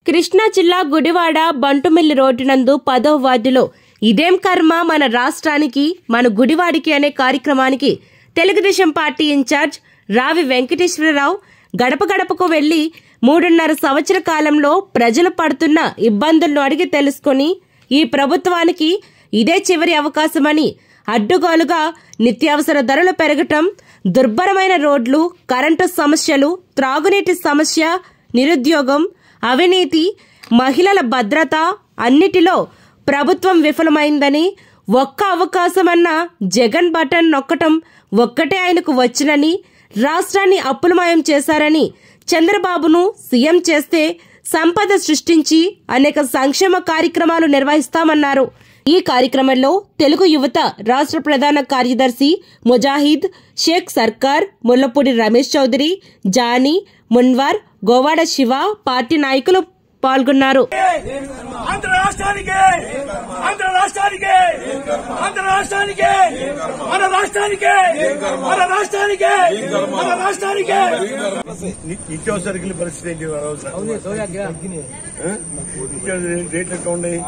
కృష్ణా జిల్లా గుడివాడ బంటుమిల్లి రోడ్డు నందు పదో వార్డులో ఇదేం కర్మ మన రాష్ట్రానికి మన గుడివాడికి అనే కార్యక్రమానికి తెలుగుదేశం పార్టీ ఇన్ఛార్జ్ రావి వెంకటేశ్వరరావు గడప గడపకు వెళ్లి మూడున్నర సంవత్సర కాలంలో ప్రజలు పడుతున్న ఇబ్బందులను అడిగి తెలుసుకొని ఈ ప్రభుత్వానికి ఇదే చివరి అవకాశమని అడ్డుగోలుగా నిత్యావసర ధరలు పెరగటం దుర్భరమైన రోడ్లు కరెంటు సమస్యలు త్రాగునీటి సమస్య నిరుద్యోగం అవినీతి మహిళల భద్రత అన్నిటిలో ప్రభుత్వం విఫలమైందని ఒక్క అవకాశమన్న జగన్ బటన్ నొక్కటం ఒక్కటే ఆయనకు వచ్చినని రాష్ట్రాన్ని అప్పులమయం చేశారని చంద్రబాబును సీఎం చేస్తే సంపద సృష్టించి అనేక సంక్షేమ కార్యక్రమాలు నిర్వహిస్తామన్నారు ఈ కార్యక్రమంలో తెలుగు యువత రాష్ట్ర ప్రధాన కార్యదర్శి ముజాహిద్ షేక్ సర్కార్ ముల్లపూడి రమేష్ చౌదరి జానీ మున్వార్ గోవాడ శివ పార్టీ నాయకులు పాల్గొన్నారు ఆంధ్ర రాష్ట్రానికి ఆంధ్ర రాష్ట్రానికి ఆంధ్ర రాష్ట్రానికి మన రాష్ట్రానికి మన రాష్ట్రానికి మన రాష్ట్రానికి ని- నిత్యావసరకుల పరిస్థితి ఏంటి ఆ రోజున? ఆ? నిత్యావసర రేట్లు ఎట్లా ఉన్నాయి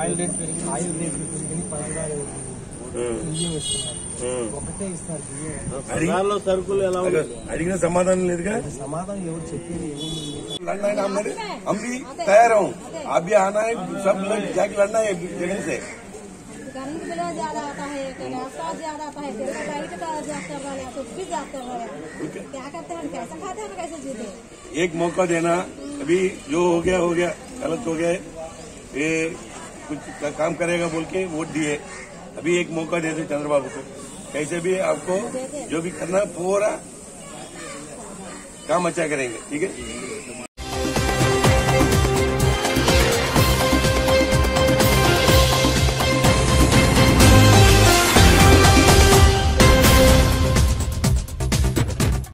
ఒకటే ఇస్తారు బియ్యం అడిగి- సరుకులు ఎలా అడిగిన- అడిగిన సమాధానం లేదుగా సమాధానం ఎవరు చెప్పేది ఏముంది लड़ना है ना हमने हम भी तैयार हूँ आप भी आना है सब लोग जाके लड़ना है जगन से गर्मी बिना ज्यादा आता है रास्ता ज्यादा आता है तेल का लाइट का जाता है कुछ भी जाता है क्या करते हैं कैसे खाते हैं कैसे जीते एक मौका देना अभी जो हो गया हो गया गलत हो गया ये कुछ का- काम करेगा बोल के वोट दिए अभी एक मौका दे दे चंद्रबाबू को कैसे भी आपको जो भी करना है पूरा काम अच्छा करेंगे ठीक है